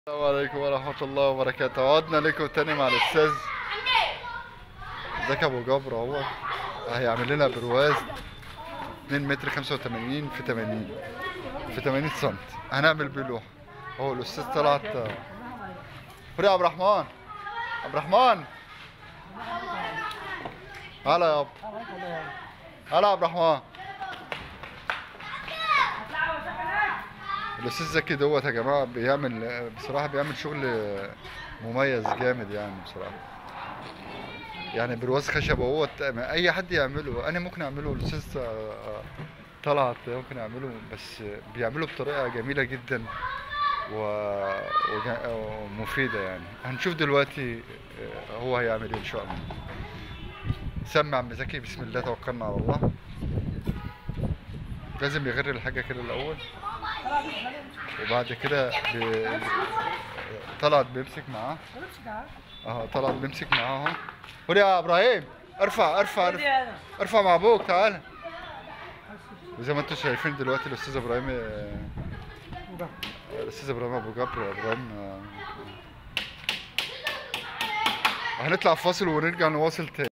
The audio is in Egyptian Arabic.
السلام عليكم ورحمة الله وبركاته عدنا لكم تاني مع الأستاذ زكي أبو جبر اهو هيعمل لنا برواز 2 متر 85 في 80 في 80 سم هنعمل بيه لوحة اهو الأستاذ طلعت فري عبد الرحمن عبد الرحمن هلا يابا هلا يا عبد الرحمن الاستاذ زكي دوت يا جماعه بيعمل بصراحه بيعمل شغل مميز جامد يعني بصراحه يعني برواز خشب اهوت اي حد يعمله انا ممكن اعمله الاستاذ طلعت ممكن اعمله بس بيعمله بطريقه جميله جدا و... وج- ومفيده يعني هنشوف دلوقتي هو هيعمل ايه ان شاء الله سمع عم زكي بسم الله توكلنا على الله لازم يغر الحاجه كده الاول وبعد كده بي... طلعت بيمسك معاه اه طلعت بيمسك معاه اهو خد يا ابراهيم ارفع ارفع ارفع, ارفع مع ابوك تعالى وزي ما انتم شايفين دلوقتي الاستاذ ابراهيم آه، الاستاذ ابراهيم ابو جبر ابراهيم آه، هنطلع فاصل ونرجع نواصل تاني